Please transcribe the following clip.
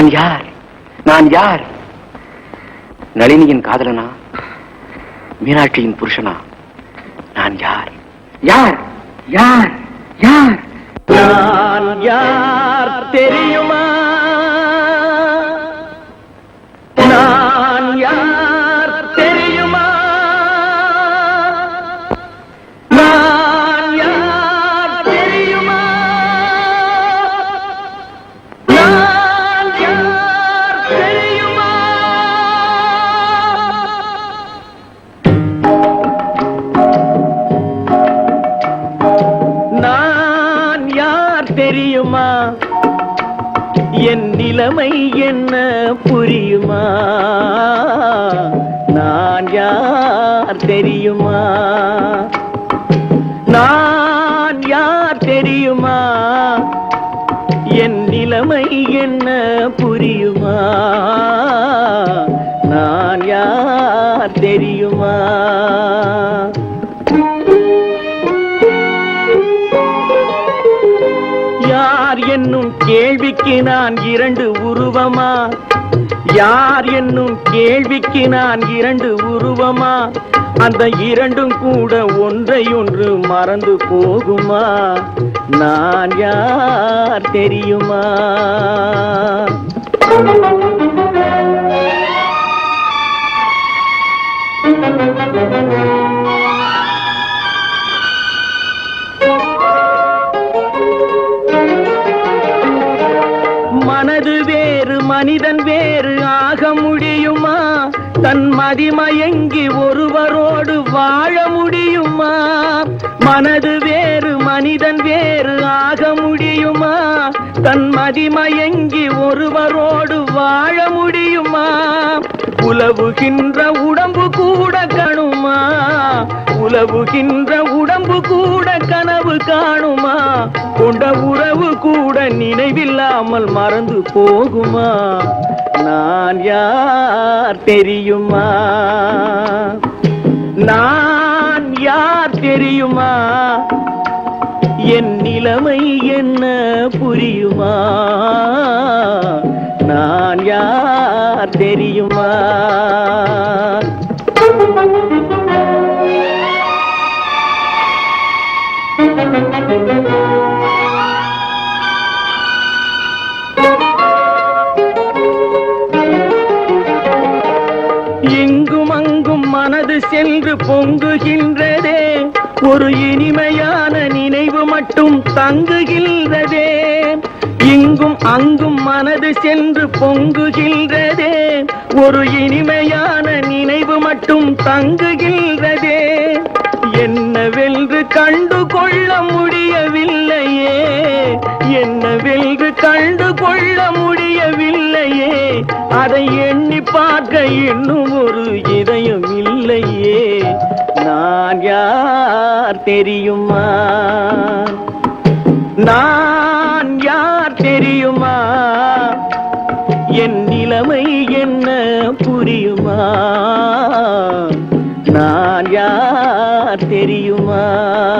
நான் யார் நான் யார் நளினியின் காதலனா மீனாட்சியின் புருஷனா நான் யார் யார் யார் யார் நான் யார் தெரியுமா நான் யார் தெரியுமா நான் யார் தெரியுமா நான் யார் தெரியுமா நான் யார் தெரியுமா என் நிலைமை என்ன புரியுமா நான் யார் தெரியுமா நான் யார் தெரியுமா என் நிலைமை என்ன புரியுமா நான் யார் தெரியுமா யார் என்னும் கேள்விக்கு நான் இரண்டு உருவமா யார் என்னும் கேள்விக்கு நான் இரண்டு உருவமா அந்த இரண்டும் கூட ஒன்றை ஒன்று மறந்து போகுமா நான் யார் தெரியுமா மனது வேறு மனிதன் வேறு ஆக முடியுமா தன் மதிமயங்கி ஒருவரோடு வாழ முடியுமா மனது வேறு மனிதன் வேறு ஆக முடியுமா தன் மதிமயங்கி ஒருவரோடு வாழ முடியுமா உலவுகின்ற உடம்பு கூட கணுமா உலவுகின்ற உடம்பு கூட கனவு காணுமா கொண்ட உறவு கூட நினைவில்லாமல் மறந்து போகுமா நான் யார் தெரியுமா நான் யார் தெரியுமா என் நிலைமை என்ன புரியுமா நான் யார் தெரியுமா இங்கும் அங்கும் மனது சென்று பொங்குகின்றதே ஒரு இனிமையான நினைவு மட்டும் தங்குகின்றதே இங்கும் அங்கும் மனது சென்று பொங்குகின்றதே ஒரு இனிமையான நினைவு மட்டும் தங்குகின்றதே என்னவென்று கண்டு கொள்ள முடியவில்லையே என்னவென்று கண்டு கொள்ள முடியவில்லையே அதை எண்ணி பார்க்க இன்னும் ஒரு இதயம் இல்லையே நான் யார் தெரியுமா நான் யார் தெரியுமா என் நிலைமை என்ன புரியுமா நான் யார் தெரியுமா